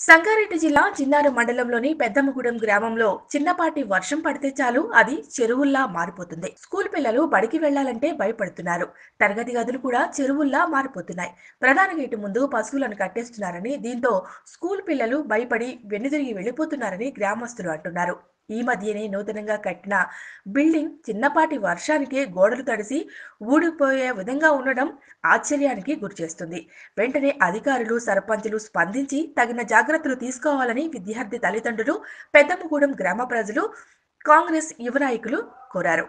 సంగారెడ్డి జిల్లా చిన్నారు మండలంలోని పెద్దమ్మగూడెం గ్రామంలో చిన్నపాటి వర్షం పడితే చాలు అది చెరువుల్లా మారిపోతుంది స్కూల్ పిల్లలు బడికి వెళ్లాలంటే భయపడుతున్నారు తరగతి గదులు కూడా చెరువుల్లా మారిపోతున్నాయి ప్రధాన గేటు ముందు పశువులను కట్టేస్తున్నారని దీంతో స్కూల్ పిల్లలు భయపడి వెనుదిరిగి వెళ్లిపోతున్నారని గ్రామస్తులు అంటున్నారు ఈ మధ్యనే నూతనంగా కట్టిన బిల్డింగ్ చిన్నపాటి వర్షానికే గోడలు తడిసి ఊడిపోయే విధంగా ఉండడం ఆశ్చర్యానికి గురిచేస్తుంది వెంటనే అధికారులు సర్పంచులు స్పందించి తగిన జాగ్రత్తలు తీసుకోవాలని విద్యార్థి తల్లిదండ్రులు పెద్దమ్మగూడెం గ్రామ ప్రజలు కాంగ్రెస్ యువ నాయకులు కోరారు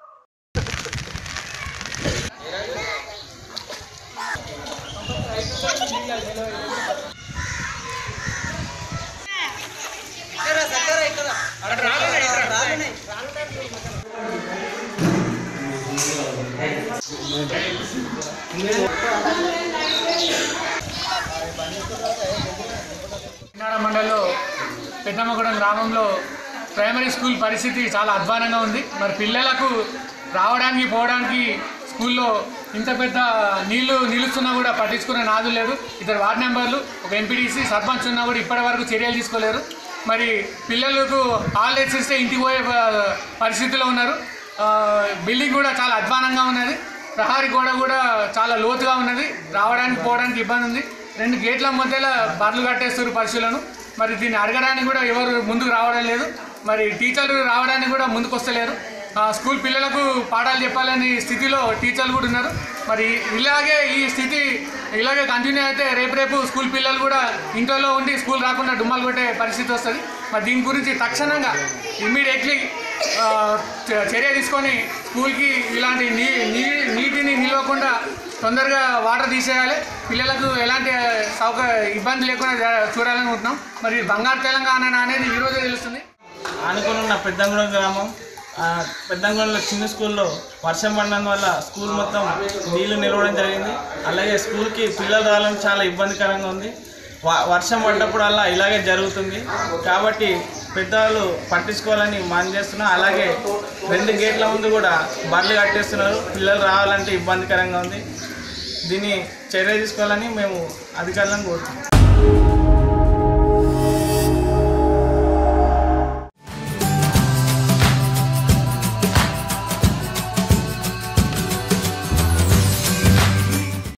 చిన్నార మండలంలో పెద్దమ్మగూడెం గ్రామంలో ప్రైమరీ స్కూల్ పరిస్థితి చాలా అధ్వానంగా ఉంది మరి పిల్లలకు రావడానికి పోవడానికి స్కూల్లో ఇంత పెద్ద నీళ్లు నిలుస్తున్నా కూడా పట్టించుకునే నాదు లేదు ఇద్దరు వార్డు మెంబర్లు ఒక ఎంపీడీసీ సర్పంచ్ ఉన్నా కూడా ఇప్పటి వరకు చర్యలు తీసుకోలేరు మరి పిల్లలకు హాలిడేస్ ఇస్తే ఇంటికి పోయే ప- పరిస్థితిలో ఉన్నారు ఆ, బిల్డింగ్ కూడా చాలా అధ్వానంగా ఉన్నది ప్రహారీ గోడ కూడా చాలా లోతుగా ఉన్నది రావడానికి పోవడానికి ఇబ్బంది ఉంది రెండు గేట్ల మధ్యలో బర్లు కట్టేస్తారు పశువులను మరి దీన్ని అడగడానికి కూడా ఎవరు ముందుకు రావడం లేదు మరి టీచర్లు రావడానికి కూడా ముందుకు వస్తలేరు ఆ, స్కూల్ పిల్లలకు పాఠాలు చెప్పాలని స్థితిలో టీచర్లు కూడా ఉన్నారు మరి ఇలాగే ఈ స్థితి ఇలాగే కంటిన్యూ అయితే రేపు రేపు స్కూల్ పిల్లలు కూడా ఇంట్లో ఉండి స్కూల్ రాకుండా డుమ్మాలు కొట్టే పరిస్థితి వస్తుంది మరి దీని గురించి తక్షణంగా ఇమ్మీడియట్లీ చర్య తీసుకొని స్కూల్కి ఇలాంటి నీ నీ నీటిని నిలవకుండా తొందరగా వాటర్ తీసేయాలి పిల్లలకు ఎలాంటి సౌక ఇబ్బంది లేకుండా జ- చూడాలనుకుంటున్నాం మరి బంగారు తెలంగాణ అనేది ఈరోజే తెలుస్తుంది ఆనుకొని ఉన్న పెద్దంగూడెం గ్రామం ఆ, పెద్దంగూడెంలో చిన్న స్కూల్లో వర్షం పడినందువల్ల స్కూల్ మొత్తం నీళ్లు నిలవడం జరిగింది అలాగే స్కూల్కి పిల్లలు రావడం చాలా ఇబ్బందికరంగా ఉంది వ- వర్షం పడ్డప్పుడల్లా ఇలాగే జరుగుతుంది కాబట్టి పెద్దవాళ్ళు పట్టించుకోవాలని మనం చేస్తున్నాం అలాగే రెండు గేట్ల ముందు కూడా బర్లు కట్టేస్తున్నారు పిల్లలు రావాలంటే ఇబ్బందికరంగా ఉంది దీన్ని చర్య తీసుకోవాలని మేము అధికారులను కోరుతున్నాం